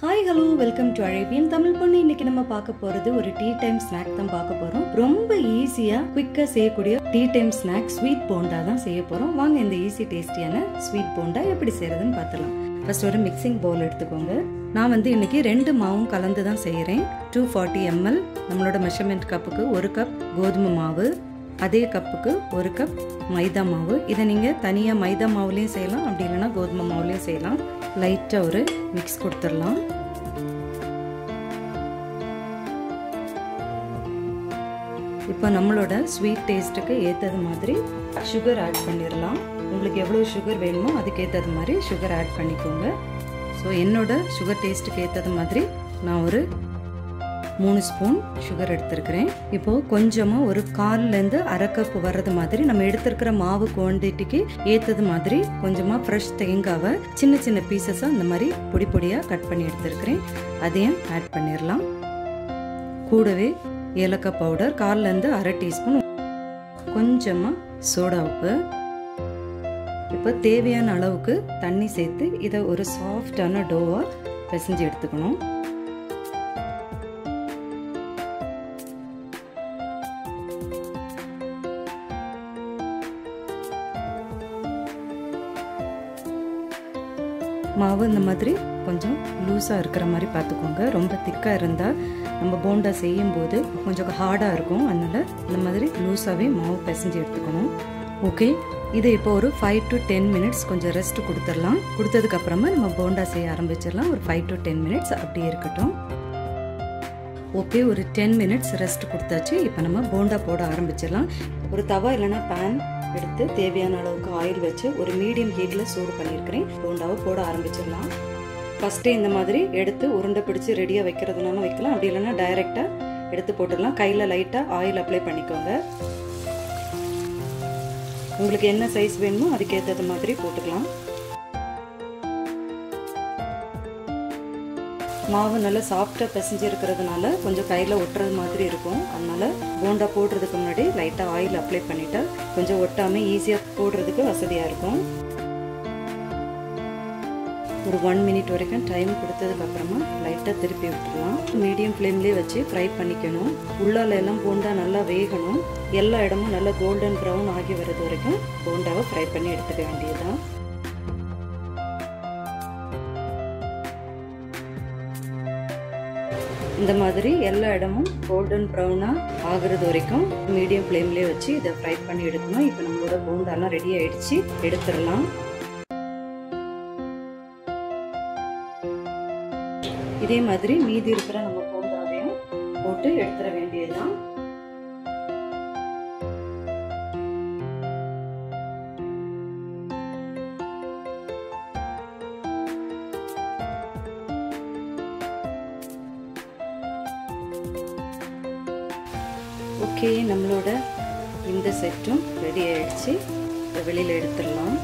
hi hello welcome to அழவியன் தமிழ் பொண்ணு இன்னைக்கு நம்ம பார்க்க போறது ஒரு டீ டைம் ஸ்நாக் தான் பார்க்க போறோம் ரொம்ப ஈஸியா குவிக்கா செய்யக்கூடிய tea time snack sweet bonda தான் செய்ய போறோம் வாங்க இந்த ஈஸி டேஸ்டியான ஸ்வீட் போண்டா எப்படி செய்யறதுன்னு பார்த்துலாம் ஃபர்ஸ்ட் ஒரு மிக்சிங் பவுல் எடுத்துக்கோங்க நான் வந்து இன்னைக்கு ரெண்டு மாவும் கலந்து தான் செய்கிறேன் டூ ஃபார்ட்டி எம்எல் நம்மளோட மெஷர்மெண்ட் கப்புக்கு ஒரு கப் கோதுமை மாவு அதே கப்புக்கு ஒரு கப் மைதா மாவு இதை நீங்கள் தனியாக மைதா மாவுலேயும் செய்யலாம் அப்படி இல்லைன்னா கோதுமை மாவுலேயும் செய்யலாம் லைட்டாக ஒரு மிக்ஸ் கொடுத்துடலாம் இப்போ நம்மளோட ஸ்வீட் டேஸ்ட்டுக்கு ஏற்றது மாதிரி சுகர் ஆட் பண்ணிடலாம் உங்களுக்கு எவ்வளோ சுகர் வேணுமோ அதுக்கு ஏற்றது மாதிரி சுகர் ஆட் பண்ணிக்கோங்க ஸோ என்னோட சுகர் டேஸ்ட்டுக்கு ஏற்றது மாதிரி நான் ஒரு மூணு ஸ்பூன் சுகர் எடுத்திருக்கிறேன் இப்போது கொஞ்சமாக ஒரு கால்லேருந்து அரை கப் வர்றது மாதிரி நம்ம எடுத்திருக்கிற மாவு குவான்டிட்டிக்கு ஏற்றது மாதிரி கொஞ்சமாக ஃப்ரெஷ் தேங்காவை சின்ன சின்ன பீசஸாக இந்த மாதிரி பொடி பொடியாக கட் பண்ணி எடுத்திருக்கிறேன் அதையும் ஆட் பண்ணிடலாம் கூடவே ஏலக்காய் பவுடர் கால்லேருந்து அரை டீஸ்பூன் கொஞ்சமாக சோடா உப்பு இப்போ தேவையான அளவுக்கு தண்ணி சேர்த்து இதை ஒரு சாஃப்டான டோவாக பிசைஞ்சு எடுத்துக்கணும் மாவு இந்த மாதிரி கொஞ்சம் லூஸாக இருக்கிற மாதிரி பார்த்துக்கோங்க ரொம்ப திக்காக இருந்தால் நம்ம போண்டா செய்யும் போது கொஞ்சம் ஹார்டாக இருக்கும் அதனால் இந்த மாதிரி லூஸாகவே மாவு பிசைஞ்சு எடுத்துக்கணும் ஓகே இதை இப்போ ஒரு ஃபைவ் டு டென் மினிட்ஸ் கொஞ்சம் ரெஸ்ட் கொடுத்துடலாம் கொடுத்ததுக்கப்புறமா நம்ம போண்டா செய்ய ஆரம்பிச்சிடலாம் ஒரு ஃபைவ் டு டென் மினிட்ஸ் அப்படியே இருக்கட்டும் ஓகே ஒரு டென் மினிட்ஸ் ரெஸ்ட் கொடுத்தாச்சு இப்போ நம்ம போண்டா போட ஆரம்பிச்சிடலாம் ஒரு தவா இல்லைன்னா பேன் எடுத்து தேவையான அளவுக்கு ஆயில் வச்சு ஒரு மீடியம் ஹீட்டில் சூடு பண்ணியிருக்கிறேன் போண்டாவை போட ஆரம்பிச்சிடலாம் ஃபஸ்ட்டே இந்த மாதிரி எடுத்து உருண்டை பிடிச்சி ரெடியாக வைக்கிறதுனால வைக்கலாம் அப்படி இல்லைன்னா டைரெக்டாக எடுத்து போட்டுடலாம் கையில் லைட்டாக ஆயில் அப்ளை பண்ணிக்கோங்க உங்களுக்கு என்ன சைஸ் வேணுமோ அதுக்கேற்றது மாதிரி போட்டுக்கலாம் மாவு நல்லா சாஃப்டாக பிசைஞ்சு இருக்கிறதுனால கொஞ்சம் கையில் ஒட்டுறது மாதிரி இருக்கும் அதனால போண்டா போடுறதுக்கு முன்னாடி லைட்டாக ஆயில் அப்ளை பண்ணிட்டா கொஞ்சம் ஒட்டாமல் ஈஸியாக போடுறதுக்கு வசதியாக இருக்கும் ஒரு ஒன் மினிட் வரைக்கும் டைம் கொடுத்ததுக்கு அப்புறமா லைட்டாக திருப்பி விட்டுடலாம் மீடியம் ஃப்ளேம்லேயே வச்சு ஃப்ரை பண்ணிக்கணும் உள்ளால எல்லாம் போண்டா நல்லா வேகணும் எல்லா இடமும் நல்லா கோல்டன் ப்ரௌன் ஆகி வர்றது வரைக்கும் போண்டாவை ஃப்ரை பண்ணி எடுத்துக்க வேண்டியதுதான் இந்த மாதிரி எல்லா இடமும் கோல்டன் ப்ரௌனாக ஆகுறது வரைக்கும் மீடியம் ஃப்ளேம்லேயே வச்சு இதை ஃப்ரை பண்ணி எடுக்கணும் இப்போ நம்மளோட போண்டாலாம் ரெடி ஆயிடுச்சு எடுத்துடலாம் இதே மாதிரி மீதி இருக்கிற நம்ம போண்டாவையும் போட்டு எடுத்துட வேண்டியதுதான் ஓகே நம்மளோட இந்த செட்டும் ரெடி ஆயிடுச்சு வெளியில் எடுத்துடலாம்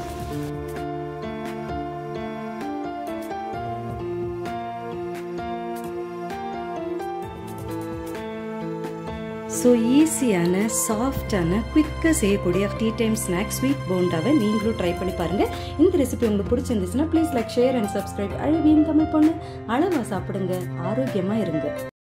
ஸோ ஈஸியான சாஃப்டான குவிக்காக செய்யக்கூடிய டீ டைம் ஸ்நாக் ஸ்வீட் போண்டாவை நீங்களும் ட்ரை பண்ணி பாருங்கள் இந்த ரெசிபி உங்களுக்கு பிடிச்சிருந்துச்சுன்னா please like share and subscribe அழவியின் தமிழ் பொண்ணு அளவாக சாப்பிடுங்க ஆரோக்கியமாக இருங்க